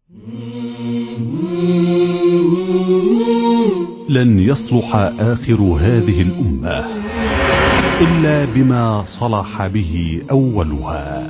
لن يصلح آخر هذه الأمة إلا بما صلح به أولها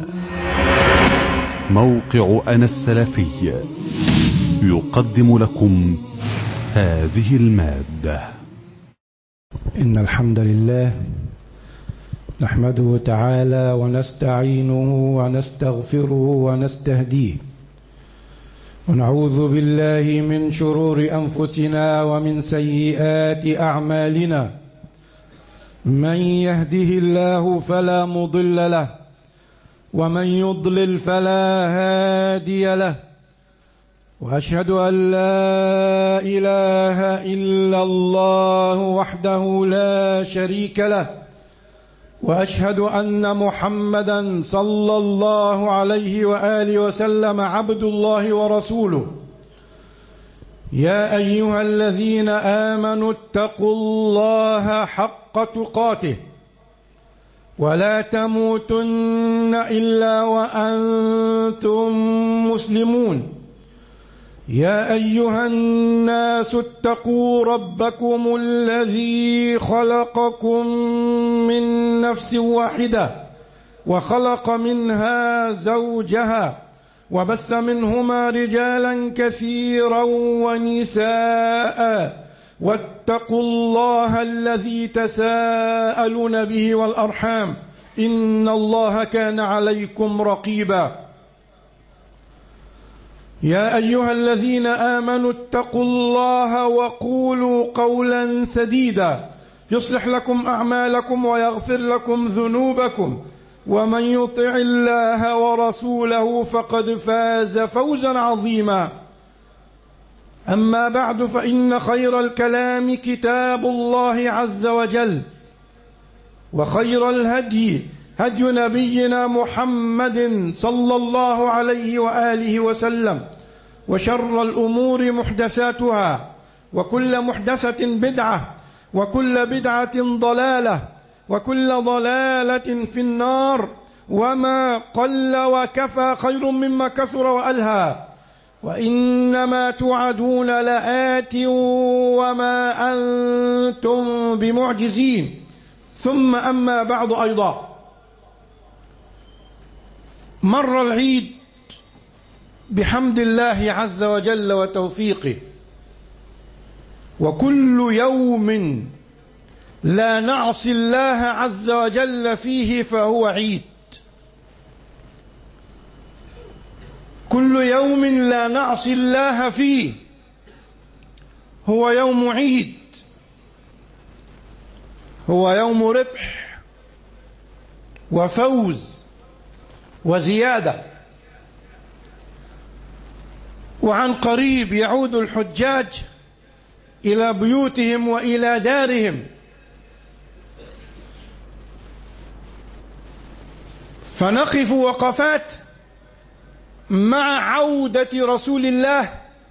موقع أنا السلفي يقدم لكم هذه المادة إن الحمد لله نحمده تعالى ونستعينه ونستغفره ونستهديه ونعوذ بالله من شرور أنفسنا ومن سيئات أعمالنا من يهده الله فلا مضل له ومن يضلل فلا هادي له واشهد ان لا اله الا الله وحده لا شريك له واشهد ان محمدا صلى الله عليه واله وسلم عبد الله ورسوله يا ايها الذين امنوا اتقوا الله حق تقاته ولا تموتن الا وانتم مسلمون يا ايها الناس اتقوا ربكم الذي خلقكم من نفس واحده وخلق منها زوجها وبث منهما رجالا كثيرا ونساء واتقوا الله الذي تساءلون به والارحام ان الله كان عليكم رقيبا يا ايها الذين امنوا اتقوا الله وقولوا قولا سديدا يصلح لكم اعمالكم ويغفر لكم ذنوبكم ومن يطع الله ورسوله فقد فاز فوزا عظيما اما بعد فان خير الكلام كتاب الله عز وجل وخير الهدي هدي نبينا محمد صلى الله عليه واله وسلم وشر الامور محدثاتها وكل محدثه بدعه وكل بدعه ضلاله وكل ضلاله في النار وما قل وكفى خير مما كثر والهى وانما توعدون لات وما انتم بمعجزين ثم اما بعد ايضا مر العيد بحمد الله عز وجل وتوفيقه وكل يوم لا نعصي الله عز وجل فيه فهو عيد كل يوم لا نعصي الله فيه هو يوم عيد هو يوم ربح وفوز وزياده وعن قريب يعود الحجاج الى بيوتهم والى دارهم فنقف وقفات مع عوده رسول الله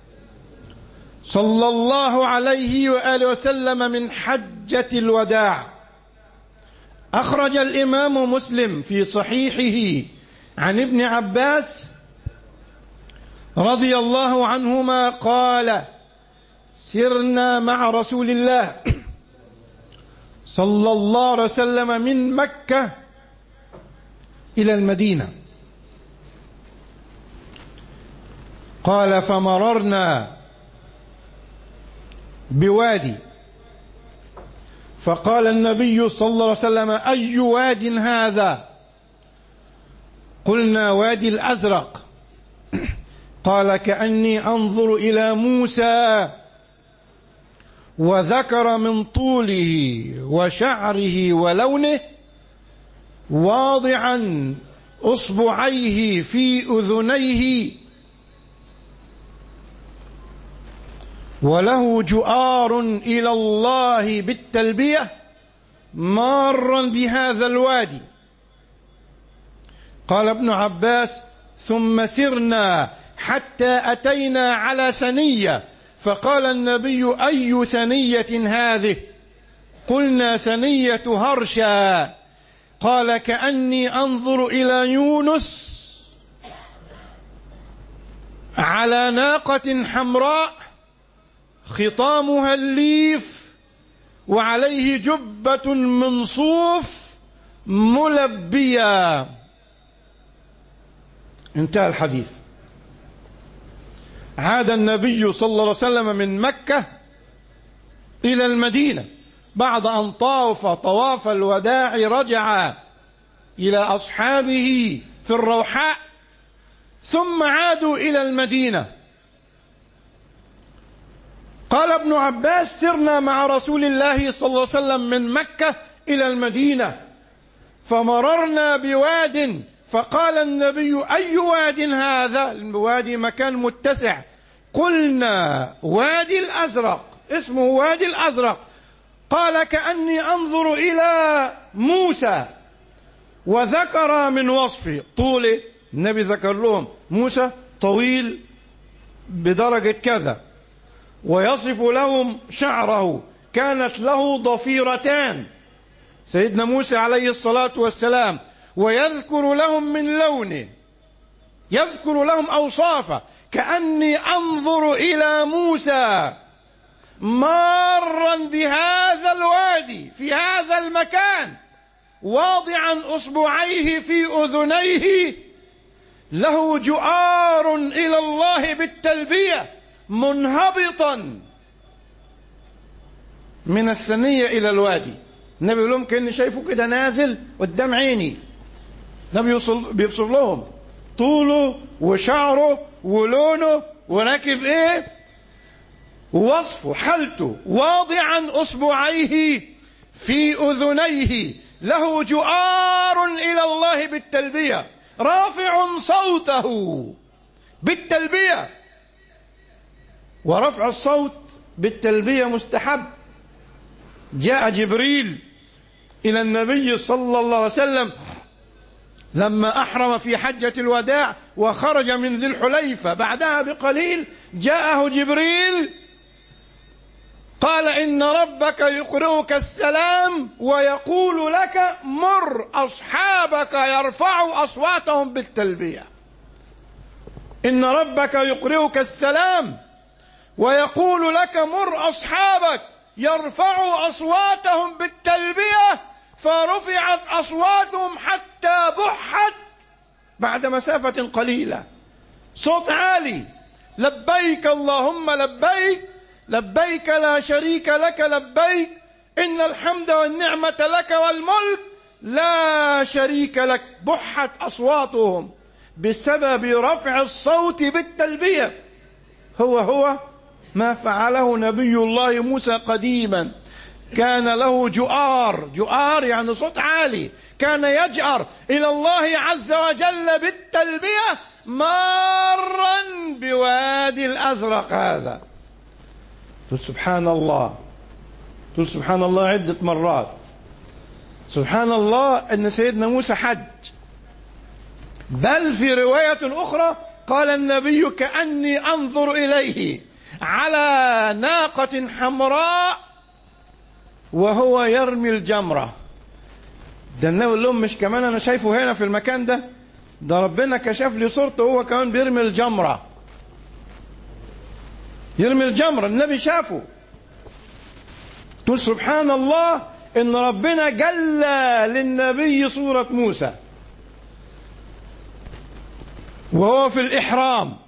صلى الله عليه واله وسلم من حجه الوداع اخرج الامام مسلم في صحيحه عن ابن عباس رضي الله عنهما قال سرنا مع رسول الله صلى الله عليه وسلم من مكه الى المدينه قال فمررنا بوادي فقال النبي صلى الله عليه وسلم اي واد هذا قلنا وادي الازرق قال كاني انظر الى موسى وذكر من طوله وشعره ولونه واضعا اصبعيه في اذنيه وله جؤار الى الله بالتلبيه مارا بهذا الوادي قال ابن عباس ثم سرنا حتى اتينا على ثنيه فقال النبي اي ثنيه هذه قلنا ثنيه هرشا قال كاني انظر الى يونس على ناقة حمراء خطامها الليف وعليه جبة من صوف ملبية انتهى الحديث عاد النبي صلى الله عليه وسلم من مكة إلى المدينة بعد أن طاف طواف الوداع رجع إلى أصحابه في الروحاء ثم عادوا إلى المدينة قال ابن عباس سرنا مع رسول الله صلى الله عليه وسلم من مكة إلى المدينة فمررنا بواد فقال النبي أي واد هذا الوادي مكان متسع قلنا وادي الأزرق اسمه وادي الأزرق قال كأني أنظر إلى موسى وذكر من وصفه طوله النبي ذكر لهم موسى طويل بدرجة كذا ويصف لهم شعره كانت له ضفيرتان سيدنا موسى عليه الصلاة والسلام ويذكر لهم من لونه يذكر لهم أوصافه كأني أنظر إلى موسى مارا بهذا الوادي في هذا المكان واضعا اصبعيه في اذنيه له جؤار الى الله بالتلبيه منهبطا من الثنيه الى الوادي النبي يقول لهم كاني شايفه كده نازل قدام عيني النبي يوصل بيوصف لهم طوله وشعره ولونه وراكب ايه وصفه حالته واضعا اصبعيه في اذنيه له جؤار الى الله بالتلبيه رافع صوته بالتلبيه ورفع الصوت بالتلبيه مستحب جاء جبريل الى النبي صلى الله عليه وسلم لما احرم في حجه الوداع وخرج من ذي الحليفه بعدها بقليل جاءه جبريل قال إن ربك يقرئك السلام ويقول لك مر أصحابك يرفعوا أصواتهم بالتلبية إن ربك يقرئك السلام ويقول لك مر أصحابك يرفعوا أصواتهم بالتلبية فرفعت أصواتهم حتى بحت بعد مسافة قليلة صوت عالي لبيك اللهم لبيك لبيك لا شريك لك لبيك إن الحمد والنعمة لك والملك لا شريك لك بحت أصواتهم بسبب رفع الصوت بالتلبية هو هو ما فعله نبي الله موسى قديما كان له جؤار جؤار يعني صوت عالي كان يجأر إلى الله عز وجل بالتلبية مارا بوادي الأزرق هذا تقول سبحان الله تقول سبحان الله عدة مرات سبحان الله أن سيدنا موسى حج بل في رواية أخرى قال النبي كأني أنظر إليه على ناقة حمراء وهو يرمي الجمرة ده النبي قال لهم مش كمان أنا شايفه هنا في المكان ده ده ربنا كشف لي صورته هو كمان بيرمي الجمرة يرمي الجمرة النبي شافه تقول سبحان الله ان ربنا جلى للنبي صورة موسى وهو في الإحرام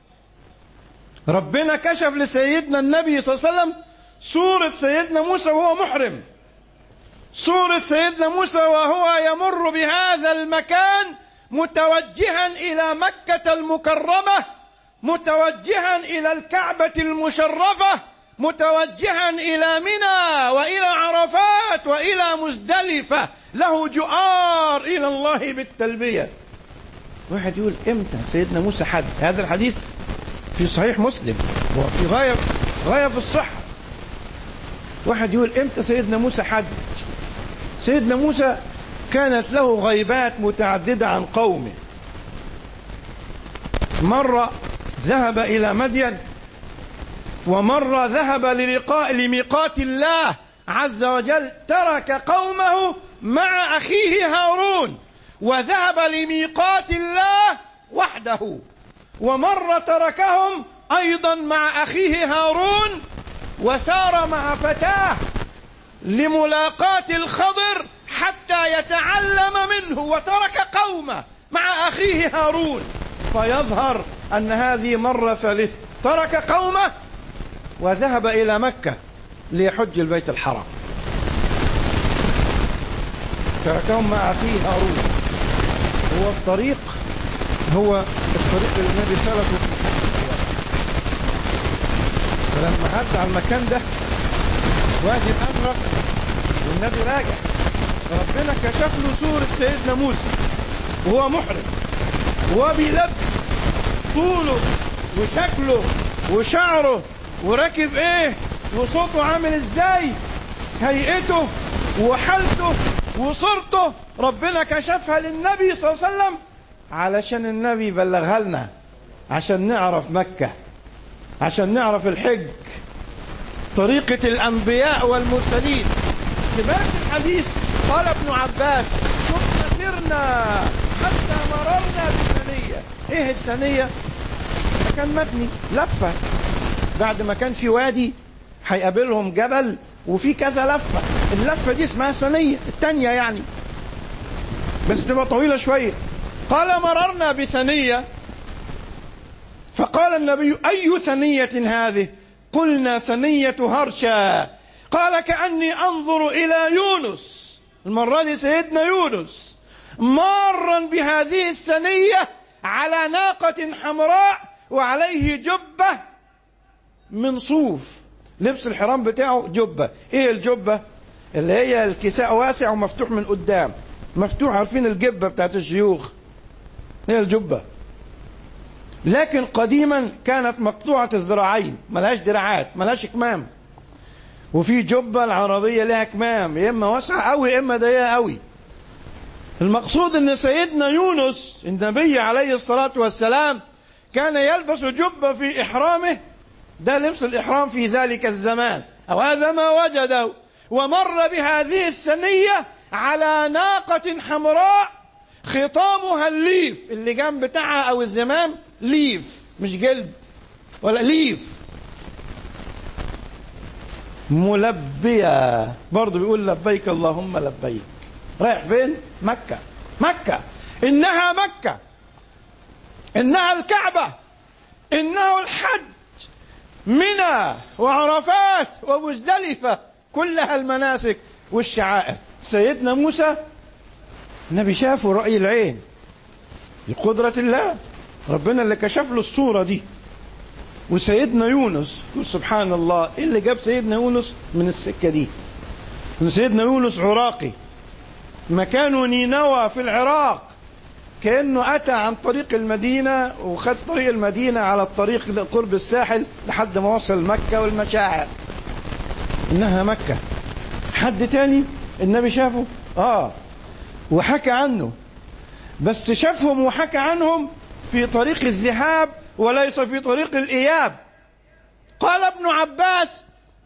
ربنا كشف لسيدنا النبي صلى الله عليه وسلم صورة سيدنا موسى وهو محرم صورة سيدنا موسى وهو يمر بهذا المكان متوجها إلى مكة المكرمة متوجها إلى الكعبة المشرفة متوجها إلى منى وإلى عرفات وإلى مزدلفة له جؤار إلى الله بالتلبية واحد يقول إمتى سيدنا موسى حج هذا الحديث في صحيح مسلم وفي غاية غاية في الصحة واحد يقول إمتى سيدنا موسى حج سيدنا موسى كانت له غيبات متعددة عن قومه مرة ذهب إلى مدين ومرة ذهب للقاء لميقات الله عز وجل ترك قومه مع أخيه هارون وذهب لميقات الله وحده ومر تركهم أيضا مع أخيه هارون وسار مع فتاه لملاقاة الخضر حتى يتعلم منه وترك قومه مع أخيه هارون فيظهر أن هذه مرة ثالثة ترك قومه وذهب إلى مكة ليحج البيت الحرام تركهم مع أخيه هارون هو الطريق هو الطريق اللي النبي سلكه في فلما عدى على المكان ده وادي الأزرق والنبي راجع ربنا كشف له صورة سيدنا موسى وهو محرم وهو بيلبس طوله وشكله وشعره وراكب ايه وصوته عامل ازاي هيئته وحالته وصورته ربنا كشفها للنبي صلى الله عليه وسلم علشان النبي بلغها لنا عشان نعرف مكة عشان نعرف الحج طريقة الأنبياء والمرسلين سمعت الحديث قال ابن عباس ثم سرنا حتى مررنا بالثنية ايه الثنية مكان مبني لفة بعد ما كان في وادي هيقابلهم جبل وفي كذا لفة اللفة دي اسمها ثنية التانية يعني بس تبقى طويلة شوية قال مررنا بثنية فقال النبي أي ثنية هذه قلنا ثنية هرشا قال كأني أنظر إلى يونس المرة دي سيدنا يونس مارا بهذه الثنية على ناقة حمراء وعليه جبة من صوف لبس الحرام بتاعه جبة ايه الجبة اللي هي الكساء واسع ومفتوح من قدام مفتوح عارفين الجبة بتاعت الشيوخ هي الجبة لكن قديما كانت مقطوعة الذراعين ملهاش دراعات ملهاش كمام وفي جبة العربية لها كمام يا إما واسعة أوي يا إما ضيقة أوي المقصود أن سيدنا يونس النبي عليه الصلاة والسلام كان يلبس جبة في إحرامه ده لبس الإحرام في ذلك الزمان أو هذا ما وجده ومر بهذه السنية على ناقة حمراء خطامها الليف اللي جنب بتاعها أو الزمام ليف مش جلد ولا ليف ملبية برضه بيقول لبيك اللهم لبيك رايح فين مكة مكة إنها مكة إنها الكعبة إنه الحج منى وعرفات ومزدلفة كلها المناسك والشعائر سيدنا موسى النبي شافه رأي العين بقدرة الله ربنا اللي كشف له الصورة دي وسيدنا يونس يقول سبحان الله ايه اللي جاب سيدنا يونس من السكة دي ان سيدنا يونس عراقي مكانه نينوى في العراق كأنه أتى عن طريق المدينة وخد طريق المدينة على الطريق قرب الساحل لحد ما وصل مكة والمشاعر إنها مكة حد تاني النبي شافه آه وحكى عنه بس شافهم وحكى عنهم في طريق الذهاب وليس في طريق الإياب قال ابن عباس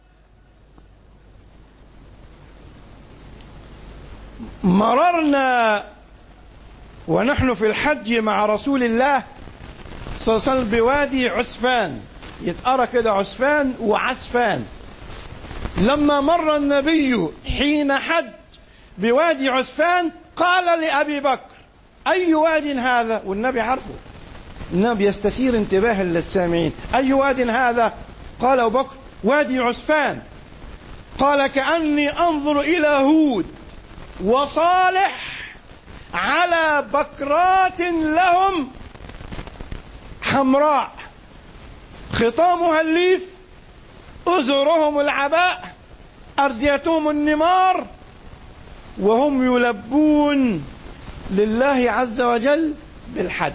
مررنا ونحن في الحج مع رسول الله صلى الله عليه وسلم بوادي عسفان يتقرا كده عسفان وعسفان لما مر النبي حين حج بوادي عسفان قال لأبي بكر أي واد هذا والنبي عارفه النبي يستثير انتباه للسامعين أي واد هذا قال أبو بكر وادي عسفان قال كأني أنظر إلى هود وصالح على بكرات لهم حمراء خطامها الليف أزرهم العباء أرديتهم النمار وهم يلبون لله عز وجل بالحج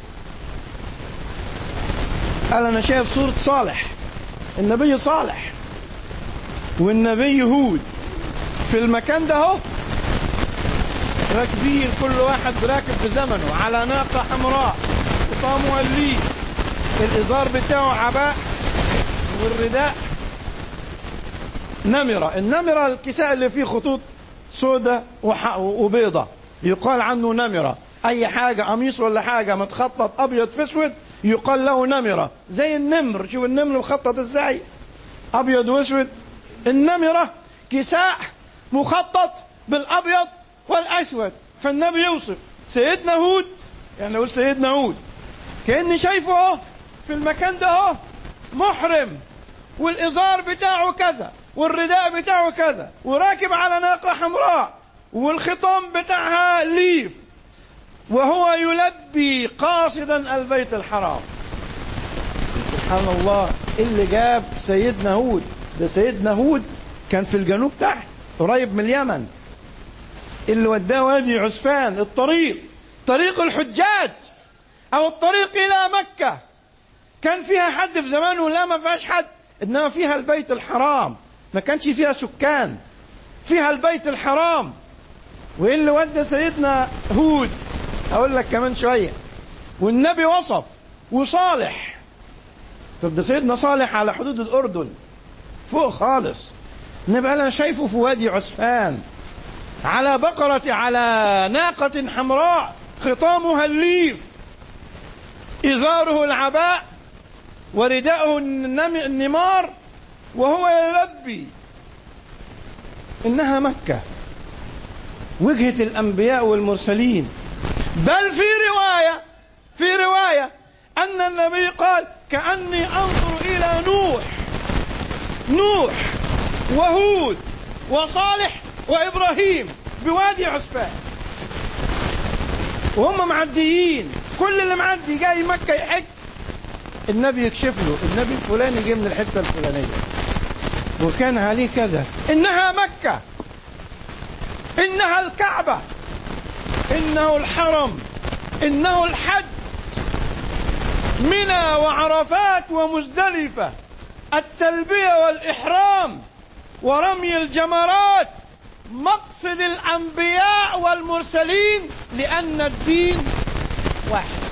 قال أنا شايف صورة صالح النبي صالح والنبي هود في المكان ده اهو راكبين كل واحد راكب في زمنه على ناقة حمراء خطامها الليف الإزار بتاعه عباء والرداء نمرة النمرة الكساء اللي فيه خطوط سوداء وبيضة يقال عنه نمرة أي حاجة قميص ولا حاجة متخطط أبيض في أسود يقال له نمرة زي النمر شوف النمر مخطط ازاي أبيض وأسود النمرة كساء مخطط بالأبيض والأسود فالنبي يوصف سيدنا هود يعني نقول سيدنا هود كأني شايفه اهو في المكان ده اهو محرم والإزار بتاعه كذا والرداء بتاعه كذا وراكب على ناقة حمراء والخطام بتاعها ليف وهو يلبي قاصدا البيت الحرام سبحان الله اللي جاب سيدنا هود ده سيدنا هود كان في الجنوب تحت قريب من اليمن اللي وداه وادي عسفان الطريق طريق الحجاج او الطريق الى مكة كان فيها حد في زمانه لا ما فيهاش حد انما فيها البيت الحرام ما كانش فيها سكان فيها البيت الحرام وايه اللي ودى سيدنا هود اقول لك كمان شويه والنبي وصف وصالح طب ده سيدنا صالح على حدود الاردن فوق خالص النبي انا شايفه في وادي عسفان على بقرة على ناقة حمراء خطامها الليف إزاره العباء ورداءه النمار وهو يلبي إنها مكة وجهة الأنبياء والمرسلين بل في رواية في رواية أن النبي قال كأني أنظر إلى نوح نوح وهود وصالح وإبراهيم بوادي عسفان وهم معديين كل اللي معدي جاي مكة يحج النبي يكشف له النبي الفلاني جه من الحتة الفلانية وكان عليه كذا إنها مكة إنها الكعبة إنه الحرم إنه الحج منى وعرفات ومزدلفة التلبية والإحرام ورمي الجمرات مقصد الأنبياء والمرسلين لأن الدين واحد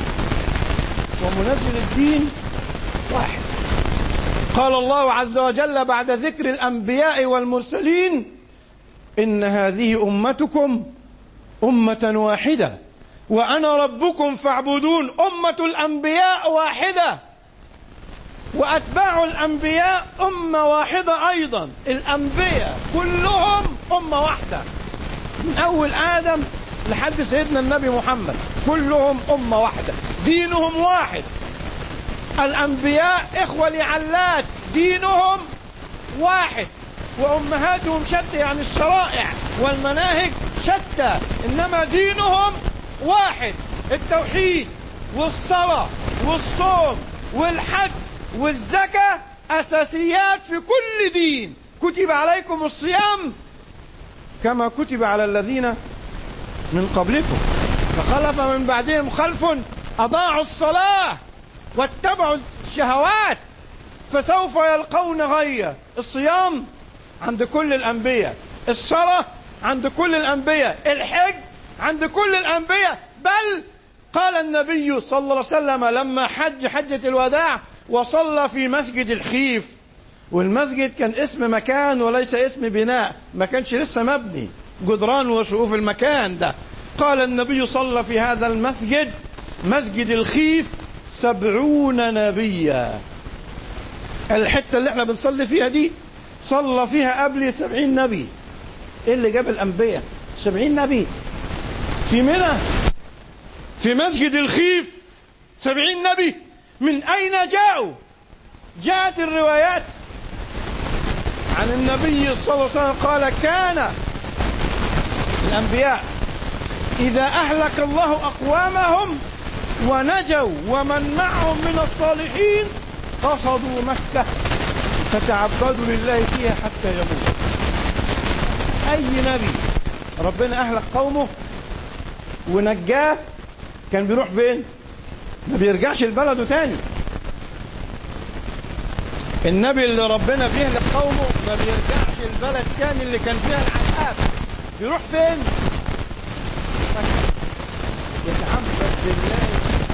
ومنزل الدين واحد قال الله عز وجل بعد ذكر الأنبياء والمرسلين إن هذه أمتكم أمة واحدة وأنا ربكم فاعبدون أمة الأنبياء واحدة وأتباع الأنبياء أمة واحدة أيضا الأنبياء كلهم أمة واحدة من أول آدم لحد سيدنا النبي محمد كلهم أمة واحدة دينهم واحد الأنبياء إخوة لعلات دينهم واحد وأمهاتهم شتى يعني الشرائع والمناهج شتى إنما دينهم واحد التوحيد والصلاة والصوم والحج والزكاة أساسيات في كل دين كتب عليكم الصيام كما كتب على الذين من قبلكم فخلف من بعدهم خلف أضاعوا الصلاة واتبعوا الشهوات فسوف يلقون غيا الصيام عند كل الأنبياء الصلاة عند كل الأنبياء الحج عند كل الأنبياء بل قال النبي صلى الله عليه وسلم لما حج حجة الوداع وصلى في مسجد الخيف والمسجد كان اسم مكان وليس اسم بناء ما كانش لسه مبني جدران وشقوف المكان ده قال النبي صلى في هذا المسجد مسجد الخيف سبعون نبيا الحتة اللي احنا بنصلي فيها دي صلى فيها قبل سبعين نبي ايه اللي جاب الانبياء سبعين نبي في منى في مسجد الخيف سبعين نبي من أين جاءوا جاءت الروايات عن النبي صلى الله عليه وسلم قال كان الأنبياء إذا أهلك الله أقوامهم ونجوا ومن معهم من الصالحين قصدوا مكة فتعبدوا لله فيها حتى يموت أي نبي ربنا أهلك قومه ونجاه كان بيروح فين ما بيرجعش لبلده تاني النبي اللي ربنا بيهلك قومه ما بيرجعش البلد تاني اللي كان فيها العذاب بيروح فين يتعبد بالله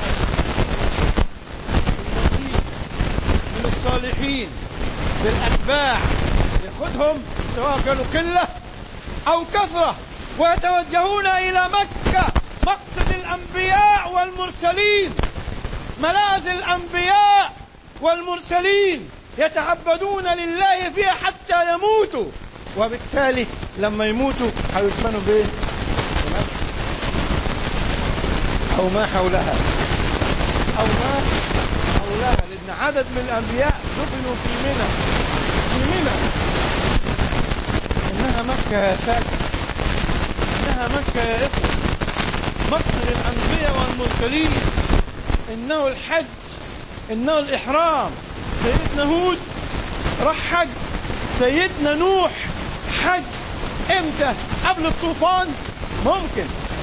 من الصالحين بالأتباع ياخدهم سواء كانوا قلة أو كثرة ويتوجهون إلى مكة مقصد الأنبياء والمرسلين ملاذ الأنبياء والمرسلين يتعبدون لله فيها حتى يموتوا وبالتالي لما يموتوا هيدفنوا بين أو ما حولها أو ما حولها لأن عدد من الأنبياء دفنوا في منى في منى إنها مكة يا سادة إنها مكة يا إخوة مقصد الأنبياء والمرسلين إنه الحج إنه الإحرام سيدنا هود راح حج سيدنا نوح حج امتى قبل الطوفان ممكن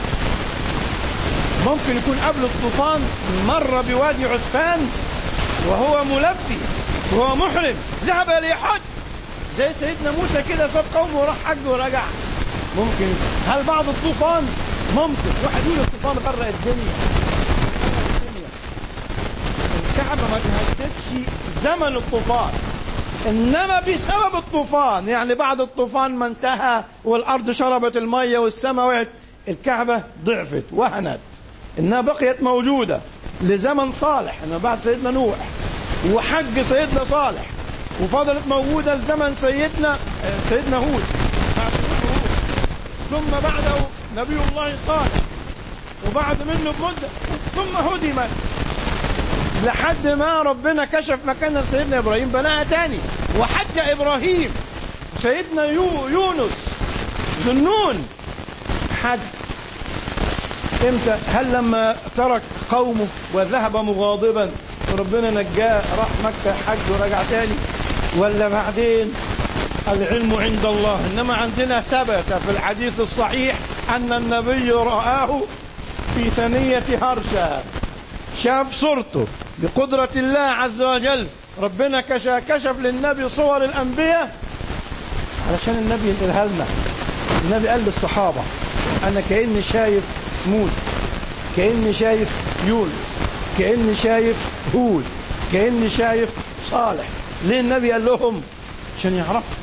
ممكن يكون قبل الطوفان مر بوادي عسفان وهو ملبي وهو محرم ذهب ليحج زي سيدنا موسى كده ساب قومه وراح حج ورجع ممكن هل بعد الطوفان ممكن واحد يقول الطوفان غرق الدنيا الدنيا الكعبة ما تهددش زمن الطوفان انما بسبب الطوفان يعني بعد الطوفان ما انتهى والارض شربت الميه والسماء وقعت الكعبه ضعفت وهنت انها بقيت موجوده لزمن صالح انها بعد سيدنا نوح وحج سيدنا صالح وفضلت موجوده لزمن سيدنا سيدنا هود بعد هود ثم بعده نبي الله صالح وبعد منه بمده ثم هدمت لحد ما ربنا كشف مكان سيدنا ابراهيم بناها تاني وحج ابراهيم سيدنا يو يونس ذنون حج امتى هل لما ترك قومه وذهب مغاضبا وربنا نجاه راح مكة حج ورجع تاني ولا بعدين العلم عند الله انما عندنا ثبت في الحديث الصحيح ان النبي رآه في ثنية هرشة شاف صورته بقدرة الله عز وجل ربنا كشف, كشف للنبي صور الأنبياء علشان النبي ينقلها لنا النبي قال للصحابة أنا كأني شايف موسى كأني شايف يونس كأني شايف هود كأني شايف صالح ليه النبي قال لهم عشان يعرفوا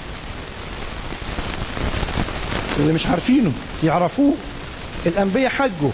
اللي مش عارفينه يعرفوه الأنبياء حجوا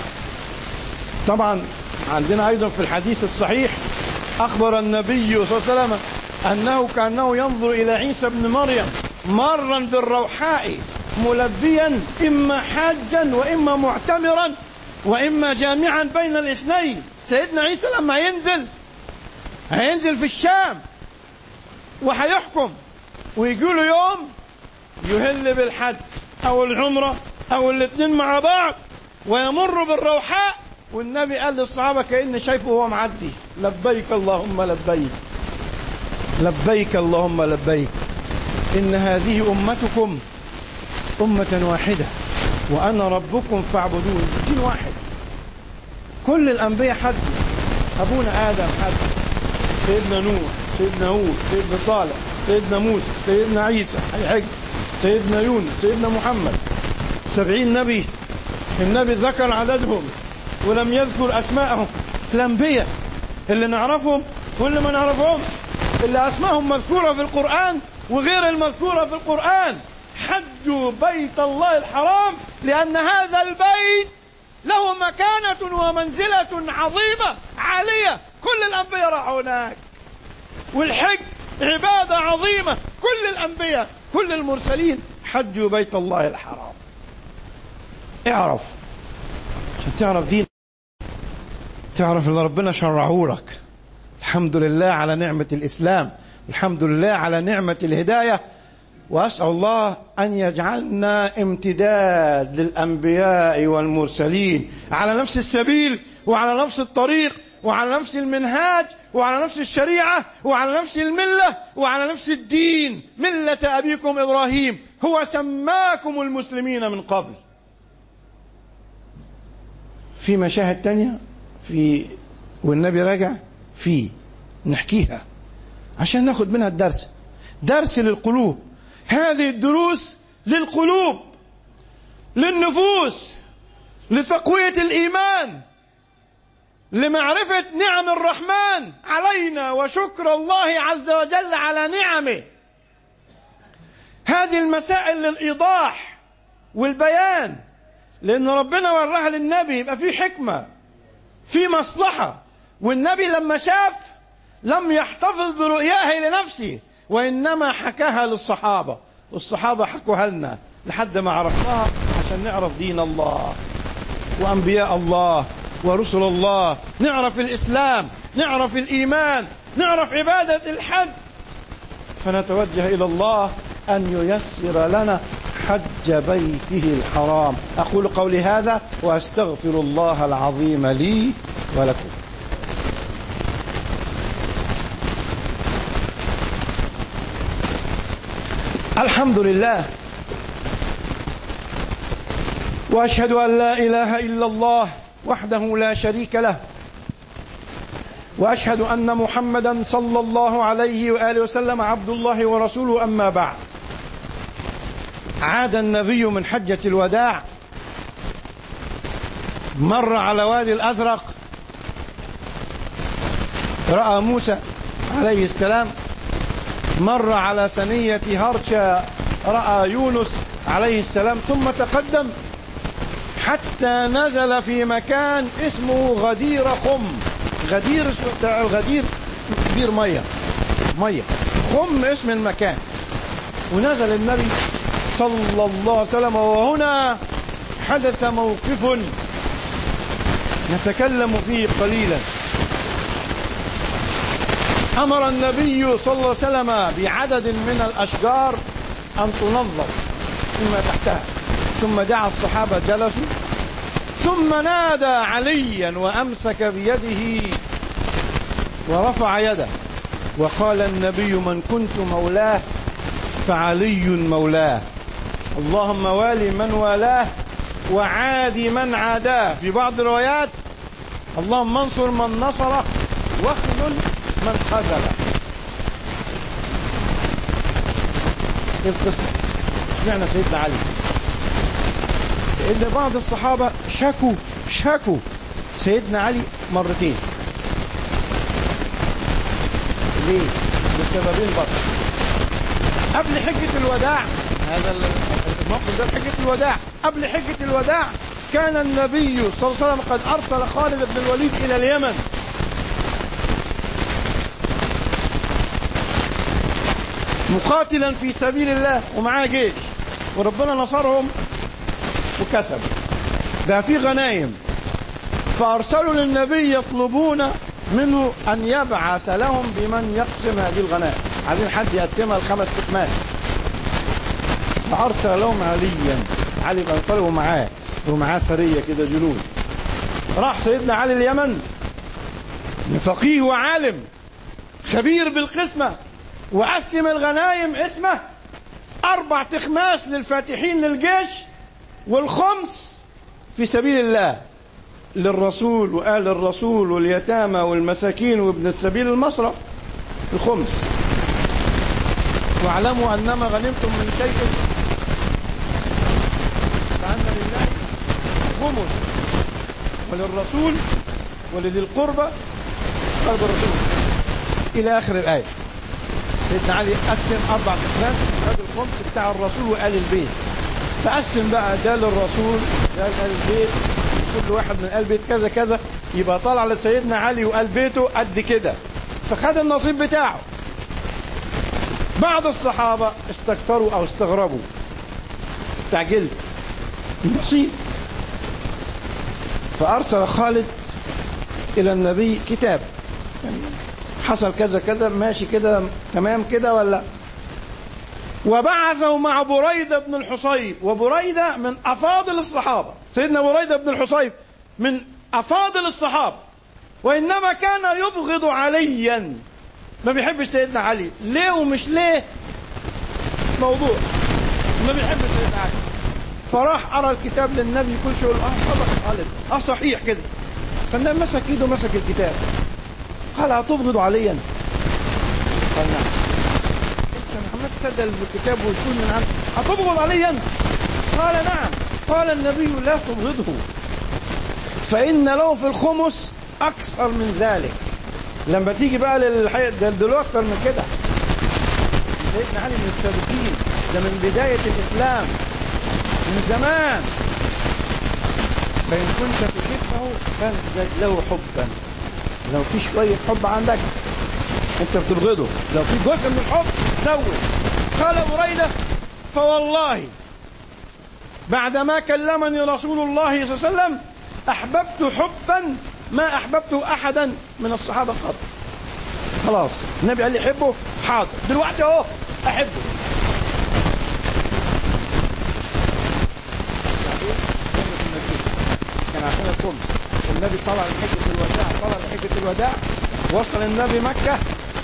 طبعا عندنا أيضا في الحديث الصحيح أخبر النبي صلى الله عليه وسلم أنه كأنه ينظر إلى عيسى بن مريم مرا بالروحاء ملبيا إما حاجا وإما معتمرا وإما جامعا بين الاثنين سيدنا عيسى لما ينزل هينزل في الشام وهيحكم ويجي له يوم يهل بالحج أو العمرة أو الاثنين مع بعض ويمر بالروحاء والنبي قال للصحابة كأن شايفه وهو معدي لبيك اللهم لبيك لبيك اللهم لبيك إن هذه أمتكم أمة واحدة وأنا ربكم فاعبدون دين واحد كل الأنبياء حد أبونا آدم حد سيدنا نوح سيدنا هود سيدنا صالح سيدنا موسى سيدنا عيسى الحج سيدنا يونس سيدنا محمد سبعين نبي النبي ذكر عددهم ولم يذكر أسماءهم الأنبياء اللي نعرفهم واللي ما نعرفهم اللي أسماءهم مذكورة في القرآن وغير المذكورة في القرآن حجوا بيت الله الحرام لأن هذا البيت له مكانة ومنزلة عظيمة عالية كل الأنبياء راحوا هناك والحج عبادة عظيمة كل الأنبياء كل المرسلين حجوا بيت الله الحرام اعرف عشان تعرف دين تعرف ان ربنا شرعه لك الحمد لله على نعمة الإسلام الحمد لله على نعمة الهداية وأسأل الله أن يجعلنا امتداد للأنبياء والمرسلين على نفس السبيل وعلى نفس الطريق وعلى نفس المنهاج وعلى نفس الشريعة وعلى نفس الملة وعلى نفس الدين ملة أبيكم إبراهيم هو سماكم المسلمين من قبل في مشاهد تانية في والنبي راجع في نحكيها عشان ناخد منها الدرس درس للقلوب هذه الدروس للقلوب للنفوس لتقوية الإيمان لمعرفة نعم الرحمن علينا وشكر الله عز وجل على نعمه هذه المسائل للإيضاح والبيان لأن ربنا وراها للنبي يبقى في حكمة في مصلحة والنبي لما شاف لم يحتفظ برؤياه لنفسه وإنما حكاها للصحابة والصحابة حكوها لنا لحد ما عرفناها عشان نعرف دين الله وأنبياء الله ورسل الله نعرف الإسلام نعرف الإيمان نعرف عبادة الحج فنتوجه إلى الله أن ييسر لنا حج بيته الحرام أقول قولي هذا وأستغفر الله العظيم لي ولكم الحمد لله واشهد ان لا اله الا الله وحده لا شريك له واشهد ان محمدا صلى الله عليه واله وسلم عبد الله ورسوله اما بعد عاد النبي من حجه الوداع مر على وادي الازرق راى موسى عليه السلام مر على ثنيه هرشا راى يونس عليه السلام ثم تقدم حتى نزل في مكان اسمه غدير خم غدير اسمه الغدير كبير ميه ميه خم اسم المكان ونزل النبي صلى الله عليه وسلم وهنا حدث موقف نتكلم فيه قليلا امر النبي صلى الله عليه وسلم بعدد من الاشجار ان تنظف فيما تحتها ثم دعا الصحابة جلسوا ثم نادى عليا وأمسك بيده ورفع يده وقال النبي من كنت مولاه فعلي مولاه اللهم والي من والاه وعادي من عاداه في بعض الروايات اللهم انصر من نصره واخذل من خذله ايه القصه سمعنا سيدنا علي لأن بعض الصحابة شكوا شكوا سيدنا علي مرتين ليه؟ لسببين برضه قبل حجة الوداع هذا الموقف ده حجة الوداع قبل حجة الوداع كان النبي صلى الله عليه وسلم قد أرسل خالد بن الوليد إلى اليمن مقاتلا في سبيل الله ومعاه جيش وربنا نصرهم وكسبوا ده في غنايم فأرسلوا للنبي يطلبون منه أن يبعث لهم بمن يقسم هذه الغنائم عايزين حد يقسمها لخمس تقماس فأرسل لهم عليا علي بن طالب ومعاه ومعاه سرية كده جنود راح سيدنا علي اليمن فقيه وعالم خبير بالقسمة وقسم الغنايم اسمه أربع تخماس للفاتحين للجيش والخمس في سبيل الله للرسول وآل الرسول واليتامى والمساكين وابن السبيل المصرف الخمس واعلموا أنما غنمتم من شيء فأن لله خمس وللرسول ولذي القربى قلب الرسول إلى آخر الآية سيدنا علي قسم أربع أخماس هذا الخمس بتاع الرسول وآل البيت فقسم بقى ده للرسول ده لآل البيت كل واحد من آل بيت كذا كذا يبقى طالع لسيدنا علي وآل بيته قد كده فخد النصيب بتاعه بعض الصحابة استكتروا أو استغربوا استعجلت النصيب فأرسل خالد إلى النبي كتاب يعني حصل كذا كذا ماشي كده تمام كده ولا وبعثه مع بريدة بن الحصيب وبريدة من أفاضل الصحابة سيدنا بريدة بن الحصيب من أفاضل الصحابة وإنما كان يبغض عليا ما بيحبش سيدنا علي ليه ومش ليه موضوع ما بيحبش سيدنا علي فراح أرى الكتاب للنبي كل شيء يقول اه صدق خالد اه صحيح كده فالنبي مسك ايده مسك الكتاب قال هتبغض عليا قال نعم انت محمد تصدق الكتاب وتقول من عند هتبغض عليا قال نعم قال النبي لا تبغضه فإن له في الخمس أكثر من ذلك لما تيجي بقى للحي... ده دلوقتي أكثر من كده سيدنا علي من السابقين ده من بداية الإسلام من زمان فإن كنت تحبه فازدد له حبا لو في شوية حب عندك انت بتبغضه لو في جزء من الحب زود قال بريدة فوالله بعدما كلمني رسول الله صلى الله عليه وسلم أحببت حبا ما أحببته أحدا من الصحابة قط خلاص النبي قال لي حبه حاضر دلوقتي اهو أحبه كان عشان الخمس النبي طلع لحجة الوداع طلع لحجة الوداع وصل النبي مكة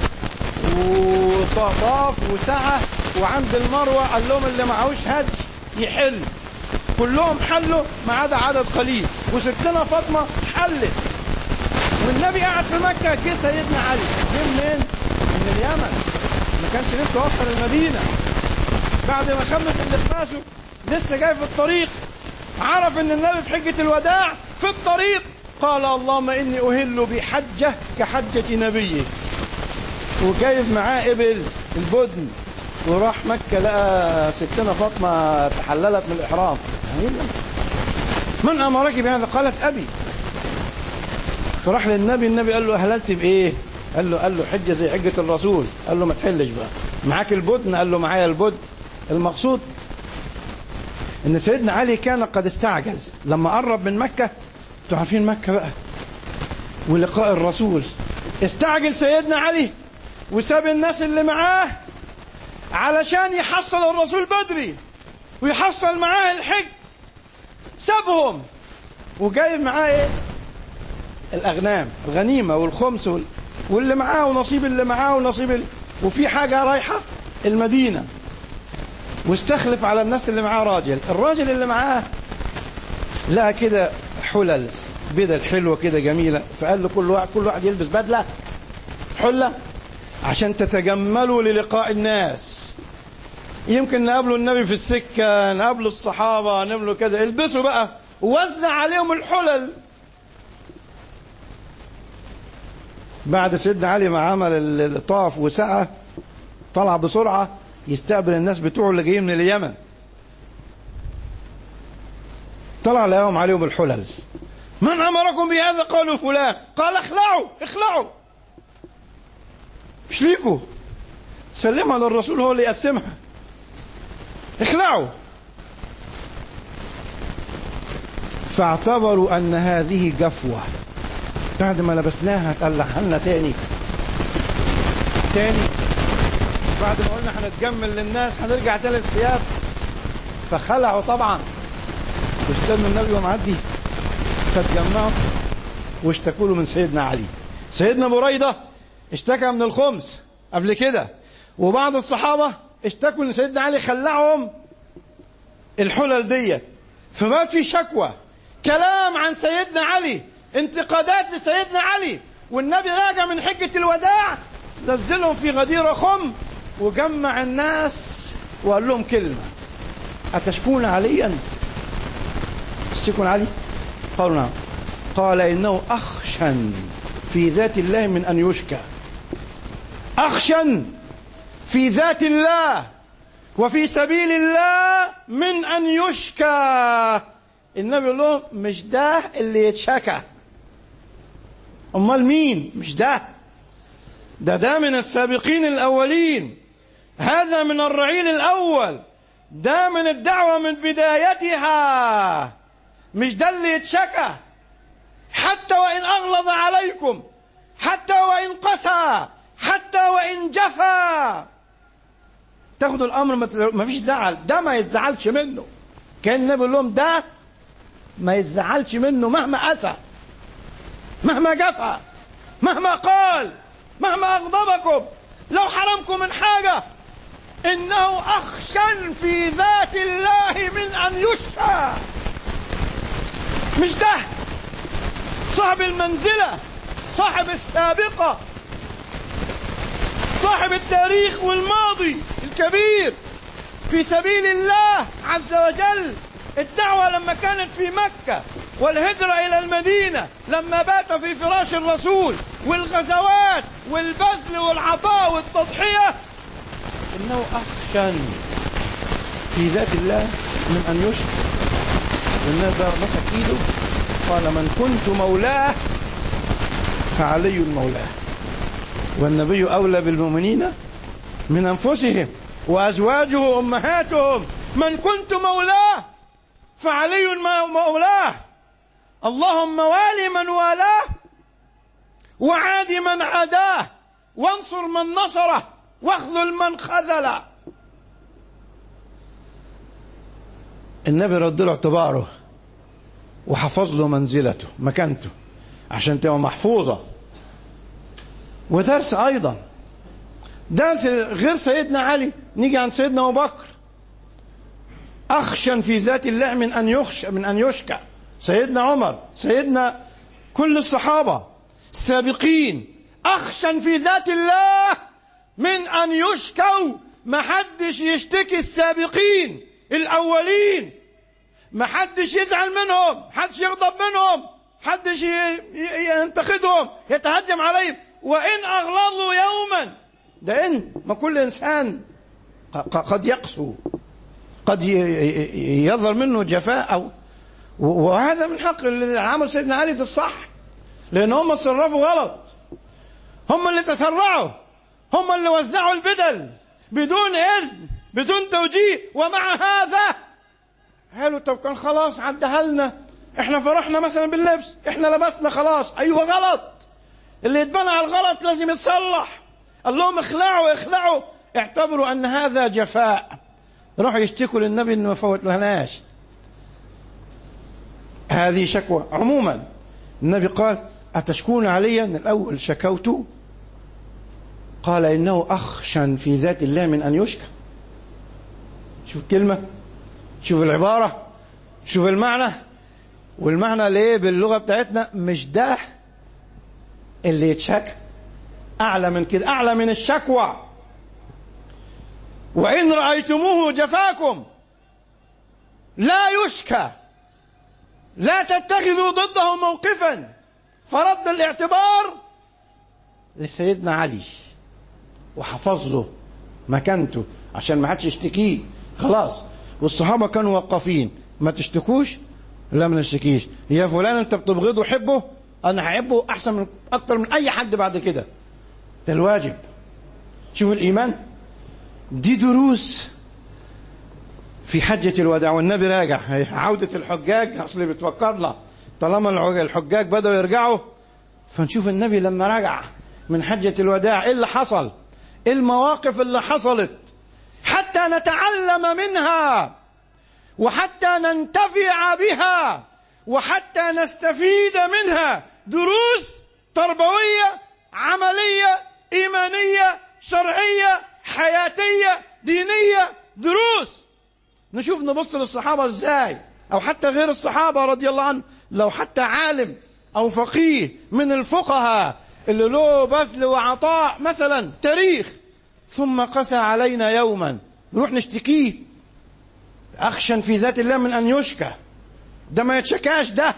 وطاف وسعى وعند المروة قال لهم اللي معهوش هدي يحل كلهم حلوا ما عدا عدد قليل وستنا فاطمة حلت والنبي قاعد في مكة جه سيدنا علي جه منين؟ من اليمن ما كانش لسه وصل المدينة بعد ما خلص اللي لسه جاي في الطريق عرف ان النبي في حجة الوداع في الطريق قال اللهم اني اهل بحجة كحجة نبيه وجايب معاه ابل البدن وراح مكة لقى ستنا فاطمة تحللت من الإحرام من أمرك بهذا قالت أبي فراح للنبي النبي قال له أهللت بإيه قال له قال له حجة زي حجة الرسول قال له ما تحلش بقى معاك البدن قال له معايا البدن المقصود ان سيدنا علي كان قد استعجل لما قرب من مكة انتوا عارفين مكة بقى ولقاء الرسول استعجل سيدنا علي وساب الناس اللي معاه علشان يحصل الرسول بدري ويحصل معاه الحج سابهم وجايب معاه ايه الاغنام الغنيمه والخمس وال... واللي معاه ونصيب اللي معاه ونصيب ال... وفي حاجه رايحه المدينه واستخلف على الناس اللي معاه راجل الراجل اللي معاه لقى كده حلل بدل حلوه كده جميله فقال له كل واحد كل واحد يلبس بدله حله عشان تتجملوا للقاء الناس يمكن نقابلوا النبي في السكة نقابلوا الصحابة نقابلوا كذا البسوا بقى ووزع عليهم الحلل بعد سيدنا علي ما عمل الطاف وسعى طلع بسرعة يستقبل الناس بتوعه اللي جايين من اليمن طلع لهم عليهم الحلل من أمركم بهذا قالوا فلان قال اخلعوا اخلعوا مش ليكوا سلمها للرسول هو اللي يقسمها اخلعوا فاعتبروا ان هذه جفوة بعد ما لبسناها تقلعها لنا تاني تاني بعد ما قلنا هنتجمل للناس هنرجع تاني الثياب فخلعوا طبعا واستنوا النبي ومعدي فاتجمعوا واشتكوا له من سيدنا علي سيدنا بريده اشتكى من الخمس قبل كده وبعض الصحابة اشتكوا ان سيدنا علي خلعهم الحلل ديت فمات في شكوى كلام عن سيدنا علي انتقادات لسيدنا علي والنبي راجع من حجة الوداع نزلهم في غدير خم وجمع الناس وقال لهم كلمة أتشكون عليا تشكون علي قالوا نعم قال إنه أخشن في ذات الله من أن يشكى أخشن في ذات الله وفي سبيل الله من أن يشكى النبي يقول لهم مش ده اللي يتشكى أمال مين مش ده ده ده من السابقين الأولين هذا من الرعيل الأول ده من الدعوة من بدايتها مش ده اللي يتشكى حتى وإن أغلظ عليكم حتى وإن قسى حتى وإن جفا تاخدوا الأمر ما فيش زعل ده ما يتزعلش منه كان النبي يقول لهم ده ما يتزعلش منه مهما أسى مهما جفا مهما قال مهما أغضبكم لو حرمكم من حاجة إنه أخشن في ذات الله من أن يشفى مش ده صاحب المنزلة صاحب السابقة صاحب التاريخ والماضي الكبير في سبيل الله عز وجل الدعوة لما كانت في مكة والهجرة إلى المدينة لما بات في فراش الرسول والغزوات والبذل والعطاء والتضحية إنه أخشن في ذات الله من أن يشرك والنبي مسك إيده قال من كنت مولاه فعلي مولاه والنبي أولى بالمؤمنين من أنفسهم وأزواجه أمهاتهم من كنت مولاه فعلي مولاه اللهم والي من والاه وعاد من عاداه وانصر من نصره واخذل من خذله النبي رد له اعتباره وحفظ له منزلته مكانته عشان تبقى محفوظة ودرس أيضا درس غير سيدنا علي نيجي عند سيدنا أبو بكر أخشى في ذات الله من أن يخشى من أن يشكى سيدنا عمر سيدنا كل الصحابة السابقين أخشى في ذات الله من أن يشكوا ما حدش يشتكي السابقين الأولين ما حدش يزعل منهم حدش يغضب منهم حدش ينتقدهم يتهجم عليهم وإن أغلظوا يوما ده إن ما كل إنسان قد يقسو قد يظهر منه جفاء أو وهذا من حق اللي عمل سيدنا علي ده الصح لأن هم تصرفوا غلط هم اللي تسرعوا هم اللي وزعوا البدل بدون إذن بدون توجيه ومع هذا قالوا طب كان خلاص عدها لنا احنا فرحنا مثلا باللبس احنا لبسنا خلاص ايوه غلط اللي يتبنى على الغلط لازم يتصلح قال لهم اخلعوا اخلعوا اعتبروا ان هذا جفاء راحوا يشتكوا للنبي انه ما فوت لهناش هذه شكوى عموما النبي قال أتشكون علي أن الأول شكوت قال إنه أخشى في ذات الله من أن يشكى شوف الكلمة شوف العبارة شوف المعنى والمعنى ليه باللغة بتاعتنا مش ده اللي يتشكى أعلى من كده أعلى من الشكوى وإن رأيتموه جفاكم لا يشكى لا تتخذوا ضده موقفا فرد الاعتبار لسيدنا علي وحفظ له مكانته عشان ما حدش يشتكيه خلاص والصحابة كانوا وقافين ما تشتكوش لا ما نشتكيش يا فلان انت بتبغضه حبه انا هحبه احسن من اكتر من اي حد بعد كده ده الواجب شوف الايمان دي دروس في حجة الوداع والنبي راجع عودة الحجاج أصل بتفكرنا طالما الحجاج بدأوا يرجعوا فنشوف النبي لما رجع من حجة الوداع إيه اللي حصل إيه المواقف اللي حصلت حتى نتعلم منها وحتى ننتفع بها وحتى نستفيد منها دروس تربوية عملية إيمانية شرعية حياتية دينية دروس نشوف نبص للصحابة ازاي او حتى غير الصحابة رضي الله عنهم لو حتى عالم او فقيه من الفقهاء اللي له بذل وعطاء مثلا تاريخ ثم قسى علينا يوما نروح نشتكيه اخشى في ذات الله من ان يشكى ده ما يتشكاش ده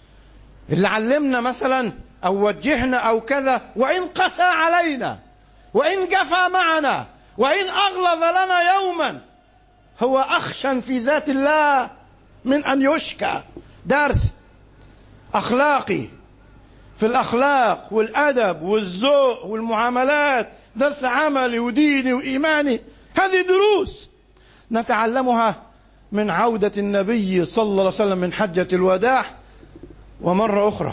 اللي علمنا مثلا او وجهنا او كذا وان قسى علينا وان جفى معنا وان اغلظ لنا يوما هو أخشى في ذات الله من أن يشكى درس أخلاقي في الأخلاق والأدب والذوق والمعاملات درس عملي وديني وإيماني هذه دروس نتعلمها من عودة النبي صلى الله عليه وسلم من حجة الوداع ومرة أخرى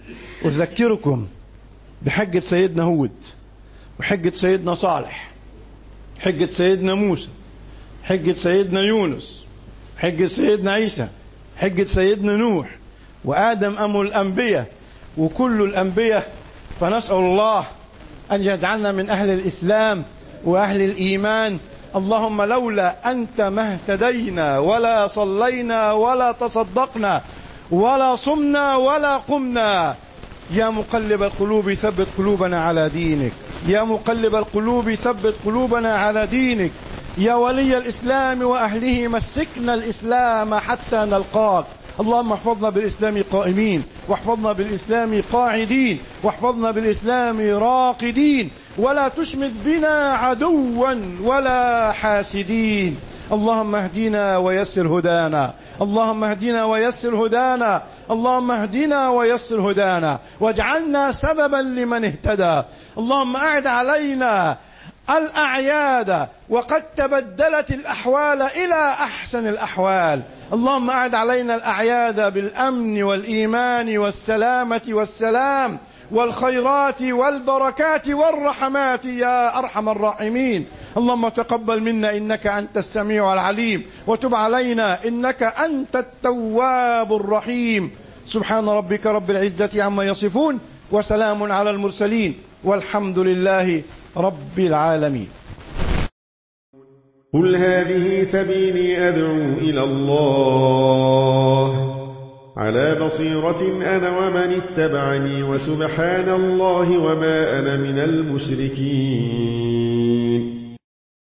أذكركم بحجة سيدنا هود وحجة سيدنا صالح حجة سيدنا موسى حجة سيدنا يونس حجة سيدنا عيسى حجة سيدنا نوح وآدم أم الأنبياء وكل الأنبياء فنسأل الله أن يجعلنا من أهل الإسلام وأهل الإيمان اللهم لولا أنت ما اهتدينا ولا صلينا ولا تصدقنا ولا صمنا ولا قمنا يا مقلب القلوب ثبت قلوبنا على دينك يا مقلب القلوب ثبت قلوبنا على دينك يا ولي الإسلام وأهله مسكنا الإسلام حتى نلقاك اللهم احفظنا بالإسلام قائمين واحفظنا بالإسلام قاعدين واحفظنا بالإسلام راقدين ولا تشمت بنا عدوا ولا حاسدين اللهم اهدنا ويسر هدانا اللهم اهدنا ويسر هدانا اللهم اهدنا ويسر هدانا واجعلنا سببا لمن اهتدى اللهم أعد علينا الأعياد وقد تبدلت الأحوال إلى أحسن الأحوال اللهم أعد علينا الأعياد بالأمن والإيمان والسلامة والسلام والخيرات والبركات والرحمات يا أرحم الراحمين اللهم تقبل منا إنك أنت السميع العليم وتب علينا إنك أنت التواب الرحيم سبحان ربك رب العزة عما يصفون وسلام على المرسلين والحمد لله رب العالمين قل هذه سبيلي أدعو إلى الله على بصيرة أنا ومن اتبعني وسبحان الله وما أنا من المشركين